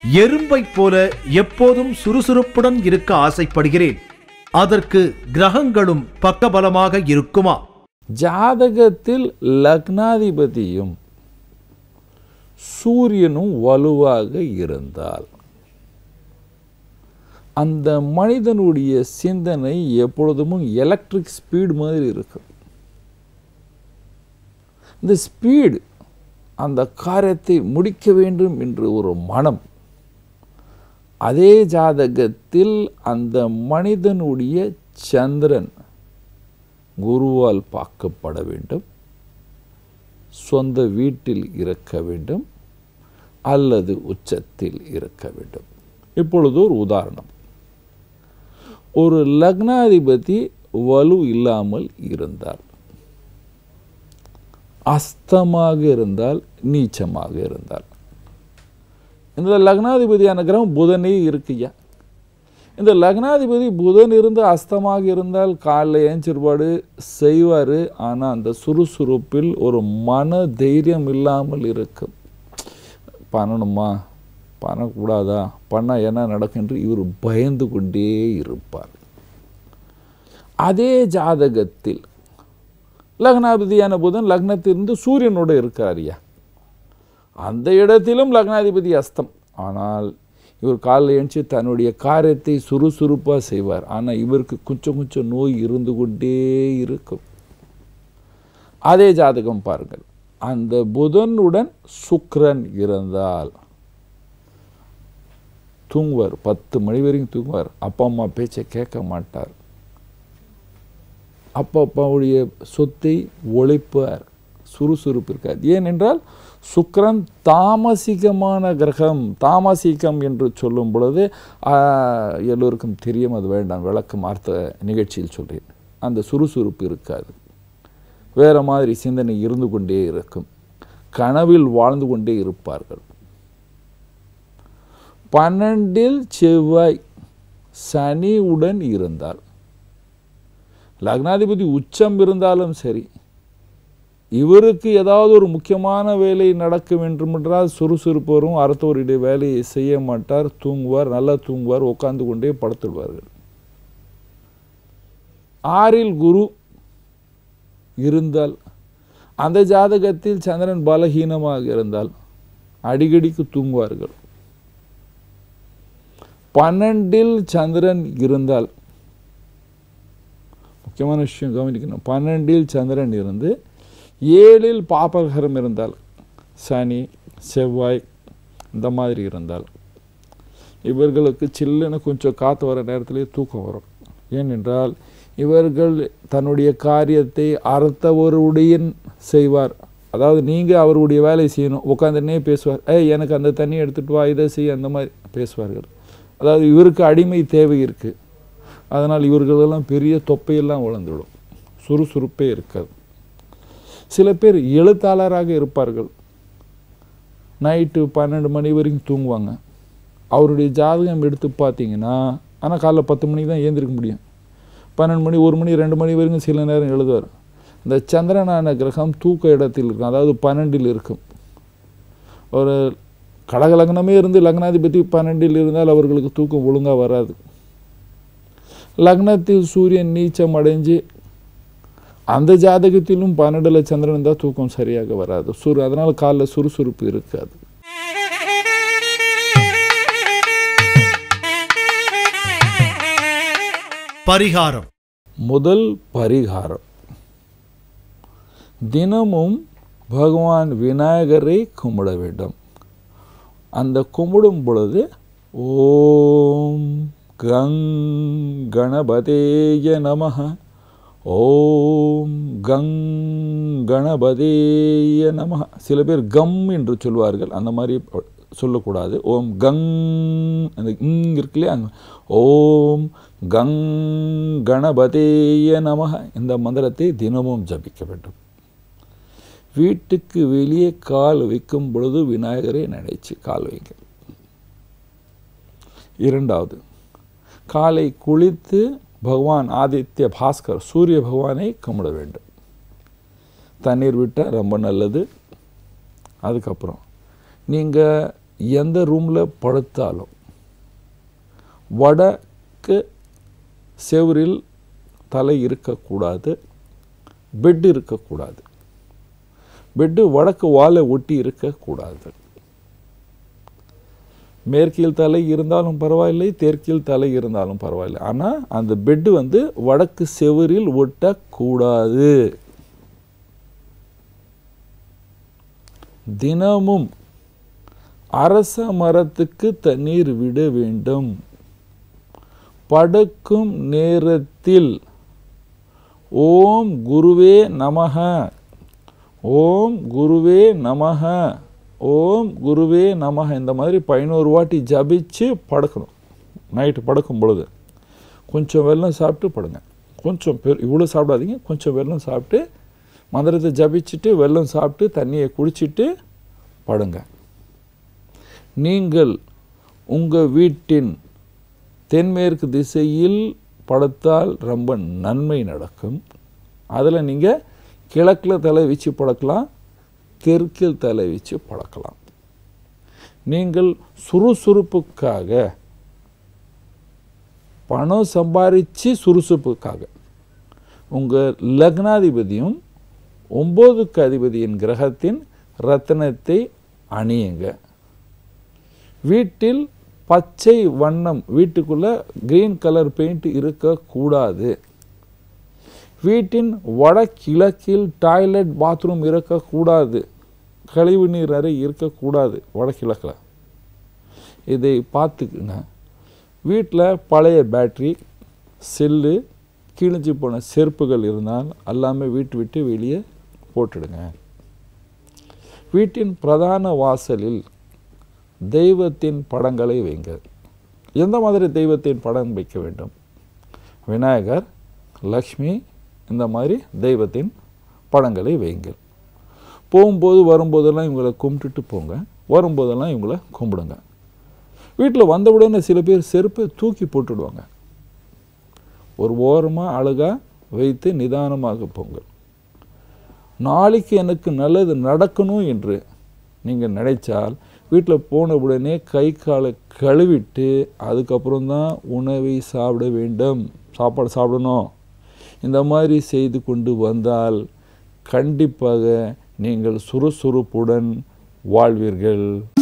எறும்பைப் போல எப்போதும் சுறுசுறுப்புடன் இருக்க ஆசைப்படுகிறேன் அதற்கு கிரகங்களும் பக்கபலமாக இருக்குமா ஜாதகத்தில் லக்னாதிபதியும் சூரியனும் வலுவாக இருந்தால் அந்த மனிதனுடைய சிந்தனை எப்பொழுதும் எலக்ட்ரிக் ஸ்பீடு மாதிரி இருக்கும் இந்த ஸ்பீடு அந்த காரியத்தை முடிக்க வேண்டும் என்று ஒரு மனம் அதே ஜாதகத்தில் அந்த மனிதனுடைய சந்திரன் குருவால் பார்க்கப்பட வேண்டும் சொந்த வீட்டில் இருக்க வேண்டும் அல்லது உச்சத்தில் இருக்க வேண்டும் இப்பொழுது ஒரு உதாரணம் ஒரு லக்னாதிபதி வலு இல்லாமல் இருந்தார் அஸ்தமாக இருந்தால் நீச்சமாக இருந்தால் இந்த லக்னாதிபதியான கிரகம் புதனே இருக்குய்யா இந்த லக்னாதிபதி புதன் இருந்து அஸ்தமாக இருந்தால் காலைல ஏஞ்சிருப்பாடு செய்வார் ஆனால் அந்த சுறுசுறுப்பில் ஒரு மன தைரியம் இல்லாமல் இருக்கும் பண்ணணுமா பண்ணக்கூடாதா பண்ணால் என்ன நடக்கும் என்று இவர் பயந்து கொண்டே இருப்பார் அதே ஜாதகத்தில் லக்னாதிபதியான புதன் லக்னத்திலிருந்து சூரியனோடு இருக்காரியா அந்த இடத்திலும் லக்னாதிபதி அஸ்தம் ஆனால் இவர் காலைல எழுந்துச்சு தன்னுடைய காரியத்தை சுறுசுறுப்பாக செய்வார் ஆனால் இவருக்கு கொஞ்சம் கொஞ்சம் நோய் இருந்து கொண்டே இருக்கும் அதே ஜாதகம் பாருங்கள் அந்த புதனுடன் சுக்கிரன் இருந்தால் தூங்குவார் பத்து மணி வரைக்கும் தூங்குவார் அப்பா அம்மா பேச்சை கேட்க மாட்டார் அப்பா அப்பாவுடைய சொத்தை ஒழிப்பார் சுறுசுறுப்பு இருக்காது ஏனென்றால் சுக்கிரன் தாமசிகமான கிரகம் தாமசிகம் என்று சொல்லும் பொழுது ஆஹ், எல்லோருக்கும் தெரியும் அது வேண்டாம் விளக்கம் அர்த்த நிகழ்ச்சியில் சொல்கிறேன் அந்த சுறுசுறுப்பு இருக்காது வேறு மாதிரி சிந்தனை இருந்து கொண்டே இருக்கும் கனவில் வாழ்ந்து கொண்டே இருப்பார்கள் பன்னெண்டில் செவ்வாய் சனியுடன் இருந்தால் லக்னாதிபதி உச்சம் இருந்தாலும் சரி இவருக்கு ஏதாவது ஒரு முக்கியமான வேலை நடக்க வேண்டும் என்றால் சுறுசுறுப்பு வரும் அடுத்தவருடைய வேலையை செய்ய மாட்டார் தூங்குவார் நல்லா தூங்குவார் உட்கார்ந்து கொண்டே படுத்துடுவார்கள் ஆறில் குரு இருந்தால் அந்த ஜாதகத்தில் சந்திரன் பலகீனமாக இருந்தால் அடிக்கடிக்கு தூங்குவார்கள் பன்னெண்டில் சந்திரன் இருந்தால் முக்கியமான விஷயம் கவனிக்கணும் பன்னெண்டில் சந்திரன் இருந்து ஏழில் பாபகரம் இருந்தால் சனி செவ்வாய் இந்த மாதிரி இருந்தால் இவர்களுக்கு சில்லுன்னு கொஞ்சம் காற்று வர நேரத்திலே தூக்கம் வரும் ஏனென்றால் இவர்கள் தன்னுடைய காரியத்தை அறுத்தவருடைய செய்வார் அதாவது நீங்கள் அவருடைய வேலையை செய்யணும் உட்காந்துனே பேசுவார் ஏய் எனக்கு அந்த தண்ணி எடுத்துகிட்டு வா இதை செய் அந்த மாதிரி பேசுவார்கள் அதாவது இவருக்கு அடிமை தேவை இருக்குது அதனால் இவர்களெல்லாம் பெரிய தொப்பையெல்லாம் வளர்ந்துடும் சுறுசுறுப்பே இருக்காது சில பேர் எழுத்தாளராக இருப்பார்கள் நைட்டு பன்னெண்டு மணி வரைக்கும் தூங்குவாங்க அவருடைய ஜாதகம் எடுத்து பார்த்தீங்கன்னா ஆனால் காலைல பத்து மணிக்கு தான் ஏந்திருக்க முடியும் பன்னெண்டு மணி ஒரு மணி ரெண்டு மணி வரைக்கும் சில நேரம் எழுதுவார் இந்த சந்திரனான கிரகம் தூக்க இடத்தில் இருக்கும் அதாவது பன்னெண்டில் இருக்கும் ஒரு கடக லக்னமே இருந்து லக்னாதிபதி பன்னெண்டில் இருந்தால் அவர்களுக்கு தூக்கம் ஒழுங்காக வராது லக்னத்தில் சூரியன் நீச்சம் அடைஞ்சு அந்த ஜாதகத்திலும் பன்னெண்டில் சந்திரன் இருந்தால் தூக்கம் சரியாக வராது சுறு அதனால் காலைல சுறுசுறுப்பு இருக்காது பரிகாரம் முதல் பரிகாரம் தினமும் பகவான் விநாயகரை கும்பிட வேண்டும் அந்த கும்பிடும் பொழுது ஓம் கங் கணபதேய நமः ஓம் கங் கணபதேய நமः சில பேர் கம் என்று சொல்வார்கள் அந்த மாதிரி சொல்லக்கூடாது ஓம் கங் அந்த இங் இருக்கு இல்லையா அங்க ஓம் கங் கணபதேய நமः இந்த மந்திரத்தை தினமும் ஜபிக்க வேண்டும் வீட்டுக்கு வெளியே கால் வைக்கும் பொழுது விநாயகரை நினைச்சு கால் வைங்க இரண்டாவது காலை குளித்து பகவான் ஆதித்ய பாஸ்கர் சூரிய பகவானை கும்பிட வேண்டும் தண்ணீர் விட்டால் ரொம்ப நல்லது அதுக்கப்புறம் நீங்கள் எந்த ரூமில் படுத்தாலும் வடக்கு செவரில் தலை இருக்கக்கூடாது பெட் இருக்கக்கூடாது பெட்டு வடக்கு வாலை ஒட்டி இருக்கக்கூடாது மேற்கில் தலை இருந்தாலும் பரவாயில்லை தெற்கில் தலை இருந்தாலும் பரவாயில்லை ஆனால் அந்த பெட்டு வந்து வடக்கு செவரில் ஒட்டக்கூடாது தினமும் அரச மரத்துக்கு தண்ணீர் விட வேண்டும் படுக்கும் நேரத்தில் ஓம் குருவே நமக ஓம் குருவே நமக ஓம் குருவே நமக இந்த மாதிரி பதினோரு வாட்டி ஜபிச்சு படுக்கணும் நைட்டு படுக்கும் பொழுது கொஞ்சம் வெல்லம் சாப்பிட்டு படுங்க கொஞ்சம் பெரு இவ்வளோ சாப்பிடாதீங்க கொஞ்சம் வெல்லம் சாப்பிட்டு மந்திரத்தை ஜபிச்சுட்டு வெல்லம் சாப்பிட்டு தண்ணியை குடிச்சிட்டு படுங்க நீங்கள் உங்கள் வீட்டின் தென்மேற்கு திசையில் படுத்தால் ரொம்ப நன்மை நடக்கும் அதில் நீங்கள் கிழக்கில் தலை வச்சு படுக்கலாம் தெற்கில் தலை வச்சு படுக்கலாம் நீங்கள் சுறுசுறுப்புக்காக பணம் சம்பாரித்து சுறுசுறுப்புக்காக உங்கள் லக்னாதிபதியும் ஒம்போதுக்கு அதிபதியின் கிரகத்தின் ரத்தினத்தை அணியுங்க வீட்டில் பச்சை வண்ணம் வீட்டுக்குள்ளே கிரீன் கலர் பெயிண்ட் இருக்கக்கூடாது வீட்டின் வடகிழக்கில் டாய்லெட் பாத்ரூம் இருக்கக்கூடாது கழிவு நீர் அறை இருக்கக்கூடாது வடகிழக்கில் இதை பார்த்துக்குங்க வீட்டில் பழைய பேட்ரி செல்லு கிழிஞ்சு போன செருப்புகள் இருந்தால் எல்லாமே வீட்டு விட்டு வெளியே போட்டுடுங்க வீட்டின் பிரதான வாசலில் தெய்வத்தின் படங்களை வைங்க எந்த மாதிரி தெய்வத்தின் படம் வைக்க வேண்டும் விநாயகர் லக்ஷ்மி இந்த மாதிரி தெய்வத்தின் படங்களை வைங்கள் போகும்போது வரும்போதெல்லாம் இவங்களை கும்பிட்டுட்டு போங்க வரும்போதெல்லாம் இவங்களை கும்பிடுங்க வீட்டில் வந்த உடனே சில பேர் செருப்பை தூக்கி போட்டுடுவாங்க ஒரு ஓரமாக அழகாக வைத்து நிதானமாக பொங்கல் நாளைக்கு எனக்கு நல்லது நடக்கணும் என்று நீங்கள் நினைச்சால் வீட்டில் போன உடனே கை காலை கழுவிட்டு அதுக்கப்புறம் தான் உணவை சாப்பிட வேண்டும் சாப்பாடு சாப்பிடணும் இந்த மாதிரி செய்து கொண்டு வந்தால் கண்டிப்பாக நீங்கள் சுறுசுறுப்புடன் வாழ்வீர்கள்